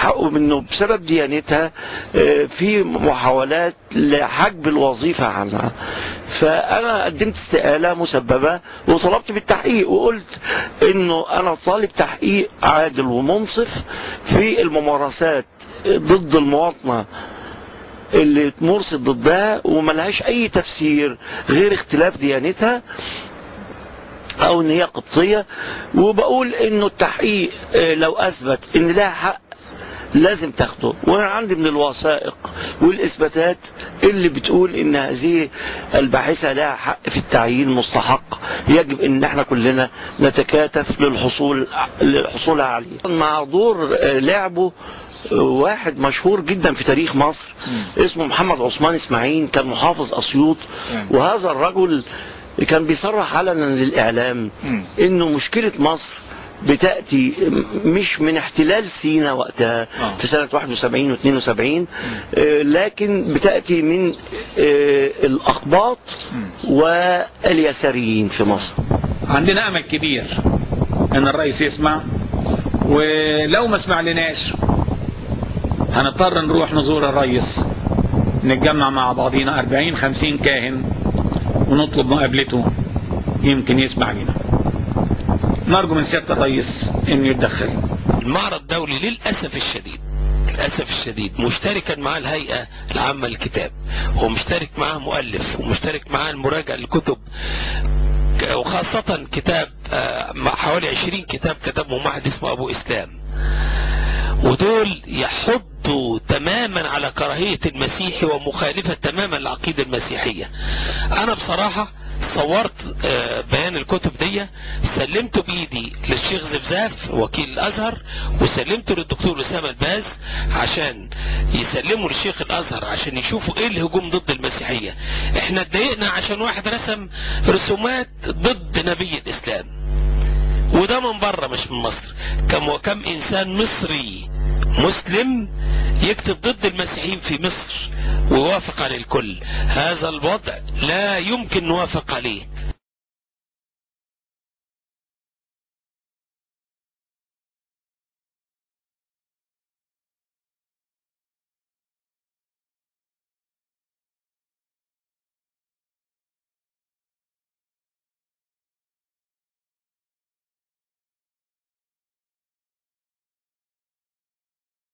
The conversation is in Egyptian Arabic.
انه بسبب ديانتها آه، في محاولات لحجب الوظيفة عنها فانا قدمت استقالة مسببة وطلبت بالتحقيق وقلت انه انا طالب تحقيق عادل ومنصف في الممارسات ضد المواطنة اللي مرصد ضدها وملهاش اي تفسير غير اختلاف ديانتها او ان هي قبطية وبقول انه التحقيق آه، لو اثبت ان لها حق لازم تاخده وانا عندي من الوثائق والاثباتات اللي بتقول ان هذه الباحثه لها حق في التعيين مستحق يجب ان احنا كلنا نتكاتف للحصول للحصول عليه مع دور آه، لعبه آه، واحد مشهور جدا في تاريخ مصر اسمه محمد عثمان اسماعيل كان محافظ اسيوط مم. وهذا الرجل كان بيصرح علنا للاعلام مم. انه مشكله مصر بتاتي مش من احتلال سينا وقتها آه. في سنه 71 و72 لكن بتاتي من آه، الاقباط واليساريين في مصر عندنا امل كبير ان الرئيس يسمع ولو ما سمع لناش هنضطر نروح نزور الرئيس نتجمع مع بعضينا 40 50 كاهن ونطلب مقابلته يمكن يسمع لنا نرجو من سياده الرئيس انه يتدخل المعرض الدولي للأسف الشديد للأسف الشديد مشتركا مع الهيئة العامة للكتاب ومشترك معاه مؤلف ومشترك معاه المراجع للكتب ك- وخاصة كتاب آه، مع حوالي 20 كتاب كتبهم واحد اسمه أبو إسلام ودول يحضوا تماما على كراهية المسيحي ومخالفة تماما العقيدة المسيحية أنا بصراحة صورت آه، بيان الكتب دي سلمته بإيدي للشيخ زفزاف وكيل الأزهر وسلمته للدكتور أسامة الباز عشان يسلموا للشيخ الأزهر عشان يشوفوا إيه الهجوم ضد المسيحية إحنا اتضايقنا عشان واحد رسم رسومات ضد نبي الإسلام وده من بره مش من مصر كم وكم انسان مصري مسلم يكتب ضد المسيحيين في مصر ويوافق على الكل هذا الوضع لا يمكن نوافق عليه